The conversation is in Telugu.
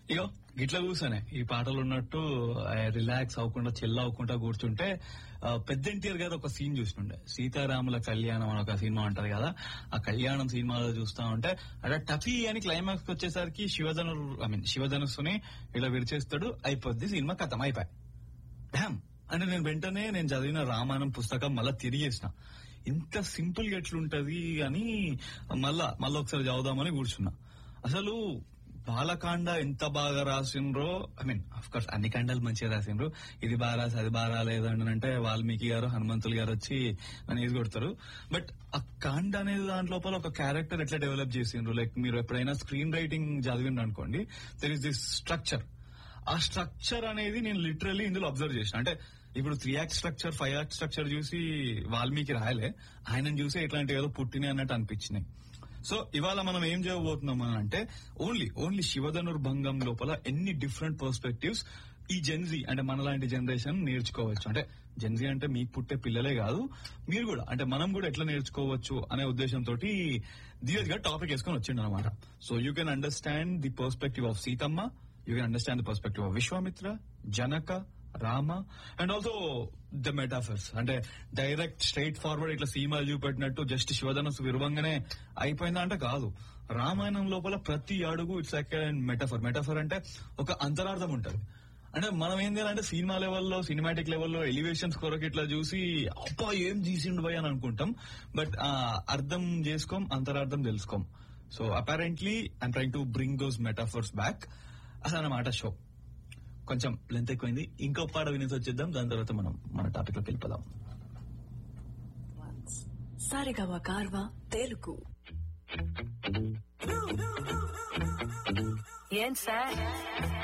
ఇగో గిట్ల కూర్చొనే ఈ పాటలు ఉన్నట్టు రిలాక్స్ అవ్వకుండా చిల్ అవ్వకుండా కూర్చుంటే ఆ, పెద్ద ఎన్టీఆర్ గారు ఒక సీన్ చూస్తుండే సీతారాముల కళ్యాణం అని ఒక సినిమా ఉంటది కదా ఆ కళ్యాణం సినిమాలో చూస్తా ఉంటే అక్కడ టఫీ అని క్లైమాక్స్ వచ్చేసరికి శివధను ఐ మీన్ శివధనుస్సుని ఇలా విరిచేస్తాడు అయిపోద్ది సినిమా కథం అయిపోయి డ్యామ్ అంటే నేను వెంటనే నేను చదివిన రామాయణం పుస్తకం మళ్ళా తిరిగేసిన ఇంత సింపుల్ గా ఎట్లుంటది అని మళ్ళా మళ్ళా ఒకసారి చదువుదామని కూర్చున్నా అసలు బాలకాండ ఎంత బాగా రాసిండ్రో ఐ మీన్ అఫ్ కోర్స్ అన్ని కాండాలు మంచిగా రాసిండ్రు ఇది బాగా రాసి అది బాగా రాలేదు అని అంటే వాల్మీకి గారు హనుమంతులు గారు వచ్చి నన్ను ఇది కొడతారు బట్ ఆ కాండ అనేది దాంట్ లోపల ఒక క్యారెక్టర్ ఎట్లా డెవలప్ చేసిండ్రు లైక్ మీరు ఎప్పుడైనా స్క్రీన్ రైటింగ్ చదివిండ్రు అనుకోండి దెర్ ఇస్ దిస్ స్ట్రక్చర్ ఆ స్ట్రక్చర్ అనేది నేను లిటరల్లీ ఇందులో అబ్జర్వ్ చేసిన అంటే ఇప్పుడు three act structure five act structure చూసి వాల్మీకి రాయలే ఆయనను చూసి ఇట్లాంటి ఏదో పుట్టినాయి అన్నట్టు అనిపించినాయి సో ఇవాళ మనం ఏం చేయబోతున్నాం అని అంటే ఓన్లీ ఓన్లీ శివధనుర్భంగం లోపల ఎన్ని డిఫరెంట్ పర్స్పెక్టివ్స్ ఈ జెన్జీ అంటే మనలాంటి జనరేషన్ నేర్చుకోవచ్చు అంటే జెన్జీ అంటే మీకు పుట్టే పిల్లలే కాదు మీరు కూడా అంటే మనం కూడా ఎట్లా నేర్చుకోవచ్చు అనే ఉద్దేశంతో ధీరజ్ గా టాపిక్ వేసుకొని వచ్చిండు అనమాట so you can understand the perspective of Sitamma you can understand the perspective of Vishwamitra Janaka Rama and also the metaphors అంటే డైరెక్ట్ స్ట్రైట్ ఫార్వర్డ్ ఇట్లా సీమాలు చూపెట్టినట్టు జస్ట్ శివధనస్సు విరవంగానే అయిపోయిందా అంటే కాదు రామాయణం లోపల ప్రతి అడుగు ఇట్స్ లైక్ మెటాఫర్ మెటాఫర్ అంటే ఒక అంతరార్థం ఉంటది అంటే మనం ఏం చేయాలంటే సినిమా లెవెల్లో సినిమాటిక్ లెవెల్లో ఎలివేషన్స్ కొరకు ఇట్లా చూసి అబ్బా ఏం తీసిండు భయ్ అని అనుకుంటాం బట్ అర్థం చేసుకోం అంతరార్థం తెలుసుకోం so apparently I'm trying to bring those metaphors back అసలు అన్నమాట షో కొంచెం లెంత్ ఎక్కువైంది ఇంకో పాట వినేసి వచ్చేద్దాం దాని తర్వాత మనం మన టాపిక్ లోకి వెళ్ళిపోదాం సారిగవ కార్వా తెలుగు ఏం సార్